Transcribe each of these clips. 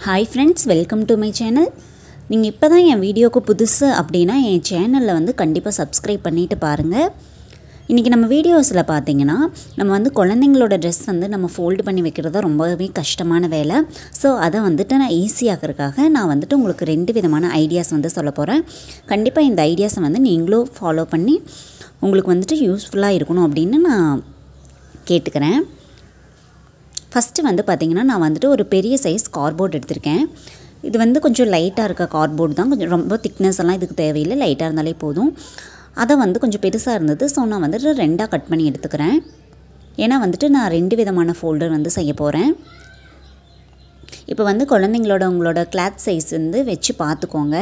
hi friends welcome to my channel நீங்கள் இப்போ தான் என் வீடியோக்கு புதுசு அப்படின்னா என் சேனலில் வந்து கண்டிப்பாக சப்ஸ்கிரைப் பண்ணிவிட்டு பாருங்கள் இன்றைக்கி நம்ம வீடியோஸில் பார்த்தீங்கன்னா நம்ம வந்து குழந்தைங்களோட ட்ரெஸ் வந்து நம்ம ஃபோல்டு பண்ணி வைக்கிறது ரொம்பவே கஷ்டமான வேலை ஸோ அதை வந்துட்டு நான் ஈஸியாகிறதுக்காக நான் வந்துட்டு உங்களுக்கு ரெண்டு விதமான ஐடியாஸ் வந்து சொல்ல போகிறேன் கண்டிப்பாக இந்த ஐடியாஸை வந்து நீங்களும் ஃபாலோ பண்ணி உங்களுக்கு வந்துட்டு யூஸ்ஃபுல்லாக இருக்கணும் அப்படின்னு நான் கேட்டுக்கிறேன் ஃபஸ்ட்டு வந்து பார்த்திங்கன்னா நான் வந்துட்டு ஒரு பெரிய சைஸ் கார்போர்ட் எடுத்திருக்கேன் இது வந்து கொஞ்சம் லைட்டாக இருக்க கார்ட்போர்டு தான் கொஞ்சம் ரொம்ப திக்னஸ் எல்லாம் இதுக்கு தேவையில்லை லைட்டாக இருந்தாலே போதும் அதை வந்து கொஞ்சம் பெருசாக இருந்தது ஸோ நான் வந்துட்டு ரெண்டாக கட் பண்ணி எடுத்துக்கிறேன் ஏன்னா வந்துட்டு நான் ரெண்டு விதமான ஃபோல்டர் வந்து செய்ய போகிறேன் இப்போ வந்து குழந்தைங்களோட உங்களோட கிளாத் சைஸ் வந்து வச்சு பார்த்துக்கோங்க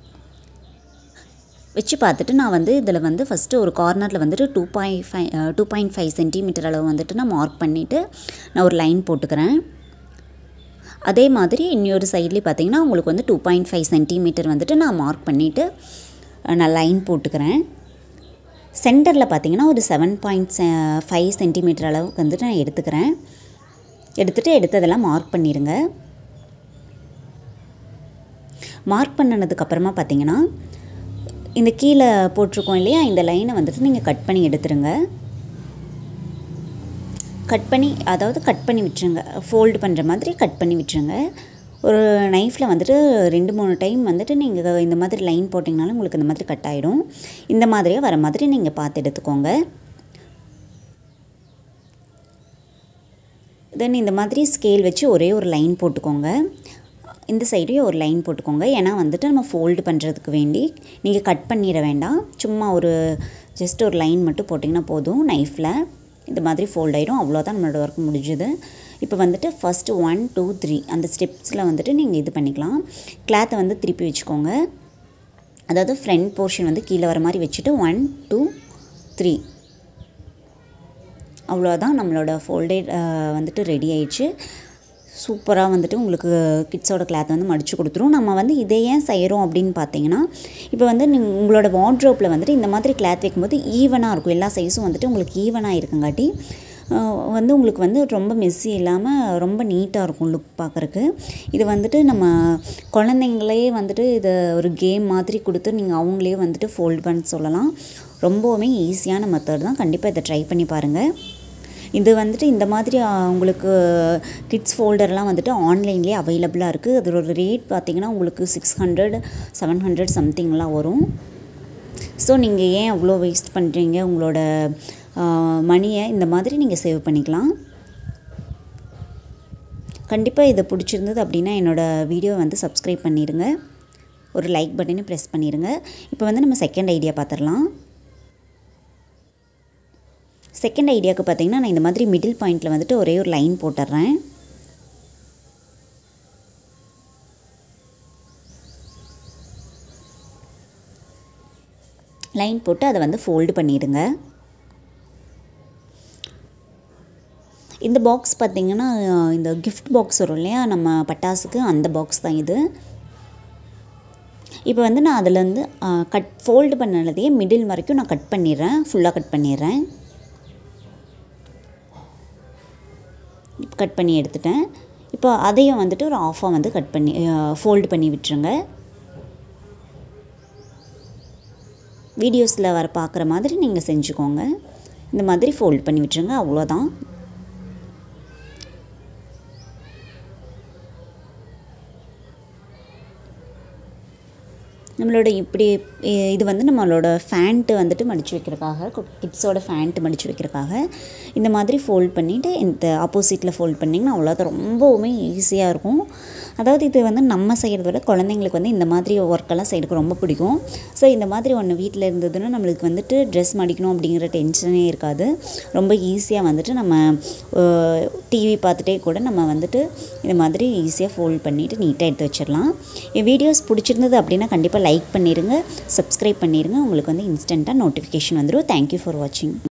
வச்சு பார்த்துட்டு நான் வந்து இதில் வந்து ஃபஸ்ட்டு ஒரு கார்னரில் வந்துட்டு two point five two point five centimetre அளவு வந்துட்டு நான் மார்க் பண்ணிவிட்டு நான் ஒரு லைன் போட்டுக்கிறேன் அதே மாதிரி இன்னொரு சைட்லேயும் பார்த்தீங்கன்னா உங்களுக்கு வந்து டூ பாயிண்ட் ஃபைவ் சென்டிமீட்டர் வந்துட்டு நான் மார்க் பண்ணிவிட்டு நான் லைன் போட்டுக்கிறேன் சென்டரில் பார்த்தீங்கன்னா ஒரு செவன் பாயிண்ட் ஃபைவ் சென்டிமீட்டர் அளவுக்கு வந்துட்டு நான் எடுத்துக்கிறேன் எடுத்துகிட்டு எடுத்ததெல்லாம் மார்க் பண்ணிடுங்க மார்க் பண்ணினதுக்கப்புறமா பார்த்தீங்கன்னா இந்த கீழே போட்டிருக்கோம் இல்லையா இந்த லைனை வந்துட்டு நீங்கள் கட் பண்ணி எடுத்துருங்க கட் பண்ணி அதாவது கட் பண்ணி விட்டுருங்க ஃபோல்டு பண்ணுற மாதிரி கட் பண்ணி விட்டுருங்க ஒரு நைஃப்பில் வந்துட்டு ரெண்டு மூணு டைம் வந்துட்டு நீங்கள் இந்த மாதிரி லைன் போட்டிங்கனாலும் உங்களுக்கு இந்த மாதிரி கட் ஆகிடும் இந்த மாதிரியே வர மாதிரி நீங்கள் பார்த்து எடுத்துக்கோங்க தென் இந்த மாதிரி ஸ்கேல் வச்சு ஒரே ஒரு லைன் போட்டுக்கோங்க இந்த சைடையும் ஒரு லைன் போட்டுக்கோங்க ஏன்னா வந்துட்டு நம்ம ஃபோல்டு பண்ணுறதுக்கு வேண்டி நீங்கள் கட் பண்ணிட வேண்டாம் சும்மா ஒரு ஜஸ்ட் ஒரு லைன் மட்டும் போட்டிங்கன்னா போதும் நைஃப்பில் இந்த மாதிரி ஃபோல்ட் ஆகிடும் அவ்வளோதான் நம்மளோட ஒர்க் முடிஞ்சுது இப்போ வந்துட்டு ஃபஸ்ட்டு ஒன் டூ த்ரீ அந்த ஸ்டெப்ஸில் வந்துட்டு நீங்கள் இது பண்ணிக்கலாம் கிளாத்தை வந்து திருப்பி வச்சுக்கோங்க அதாவது ஃப்ரண்ட் போர்ஷன் வந்து கீழே வர மாதிரி வச்சுட்டு ஒன் டூ த்ரீ அவ்வளோதான் நம்மளோட ஃபோல்டேட் வந்துட்டு ரெடி ஆயிடுச்சு சூப்பராக வந்துட்டு உங்களுக்கு கிட்ஸோட கிளாத் வந்து மடித்து கொடுத்துரும் நம்ம வந்து இதை ஏன் செய்கிறோம் அப்படின்னு பார்த்தீங்கன்னா இப்போ வந்து நீங்கள் உங்களோட வார்ட்ரோப்பில் வந்துட்டு இந்த மாதிரி கிளாத் வைக்கும்போது ஈவனாக இருக்கும் எல்லா சைஸும் வந்துட்டு உங்களுக்கு ஈவனாக இருக்குங்காட்டி வந்து உங்களுக்கு வந்து ரொம்ப மெஸ்ஸி இல்லாமல் ரொம்ப நீட்டாக இருக்கும் லுக் பார்க்குறக்கு இது வந்துட்டு நம்ம குழந்தைங்களே வந்துட்டு இதை ஒரு கேம் மாதிரி கொடுத்து நீங்கள் அவங்களே வந்துட்டு ஃபோல்ட் பண்ண சொல்லலாம் ரொம்பவுமே ஈஸியான மெத்தட் தான் கண்டிப்பாக இதை ட்ரை பண்ணி பாருங்கள் இது வந்துட்டு இந்த மாதிரி உங்களுக்கு கிட்ஸ் ஃபோல்டர்லாம் வந்துட்டு ஆன்லைன்லேயே அவைலபிளாக இருக்குது அதோட ரேட் பார்த்திங்கன்னா உங்களுக்கு சிக்ஸ் ஹண்ட்ரட் செவன் ஹண்ட்ரட் சம்திங்லாம் வரும் ஸோ நீங்கள் ஏன் அவ்வளோ வேஸ்ட் பண்ணுறீங்க உங்களோட மணியை இந்த மாதிரி நீங்கள் சேவ் பண்ணிக்கலாம் கண்டிப்பாக இதை பிடிச்சிருந்தது அப்படின்னா என்னோடய வீடியோ வந்து சப்ஸ்கிரைப் பண்ணிடுங்க ஒரு லைக் பட்டனை ப்ரெஸ் பண்ணிடுங்க இப்போ வந்து நம்ம செகண்ட் ஐடியா பார்த்துடலாம் செகண்ட் ஐடியாவுக்கு பார்த்தீங்கன்னா நான் இந்த மாதிரி மிடில் பாயிண்டில் வந்துட்டு ஒரே ஒரு லைன் போட்டுடுறேன் லைன் போட்டு அதை வந்து ஃபோல்டு பண்ணிடுங்க இந்த பாக்ஸ் பார்த்திங்கன்னா இந்த கிஃப்ட் பாக்ஸ் வரும் இல்லையா நம்ம பட்டாசுக்கு அந்த பாக்ஸ் தான் இது இப்போ வந்து நான் அதிலேருந்து கட் ஃபோல்டு பண்ணதையே மிடில் வரைக்கும் நான் கட் பண்ணிடுறேன் ஃபுல்லாக கட் பண்ணிடுறேன் கட் பண்ணி எடுத்துட்டேன் இப்போ அதையும் வந்துட்டு ஒரு ஆஃபாக வந்து கட் பண்ணி ஃபோல்டு பண்ணி விட்டுருங்க வீடியோஸில் வர பார்க்குற மாதிரி நீங்கள் செஞ்சுக்கோங்க இந்த மாதிரி ஃபோல்ட் பண்ணி விட்டுருங்க அவ்வளோதான் நம்மளோட இப்படி இது வந்து நம்மளோட ஃபேண்ட்டு வந்துட்டு மடித்து வைக்கிறதுக்காக கிட்ஸோட ஃபேண்ட்டு மடித்து வைக்கிறதுக்காக இந்த மாதிரி ஃபோல்ட் பண்ணிவிட்டு இந்த ஆப்போசிட்டில் ஃபோல்ட் பண்ணிங்கன்னா அவ்வளோதான் ரொம்பவுமே ஈஸியாக இருக்கும் அதாவது இது வந்து நம்ம செய்கிறத விட குழந்தைங்களுக்கு வந்து இந்த மாதிரி ஒர்க்கெல்லாம் செய்யறதுக்கு ரொம்ப பிடிக்கும் ஸோ இந்த மாதிரி ஒன்று வீட்டில் இருந்ததுன்னா நம்மளுக்கு வந்துட்டு ட்ரெஸ் மடிக்கணும் அப்படிங்கிற டென்ஷனே இருக்காது ரொம்ப ஈஸியாக வந்துட்டு நம்ம டிவி பார்த்துட்டே கூட நம்ம வந்துட்டு இந்த மாதிரி ஈஸியாக ஃபோல்ட் பண்ணிவிட்டு நீட்டாக எடுத்து வச்சிடலாம் என் வீடியோஸ் பிடிச்சிருந்தது அப்படின்னா கண்டிப்பாக லைக் பண்ணிடுங்க சப்ஸ்கிரைப் பண்ணிடுங்க உங்களுக்கு வந்து இன்ஸ்டண்ட்டாக நோட்டிஃபிகேஷன் வந்துடும் தேங்க்யூ ஃபார் வாட்சிங்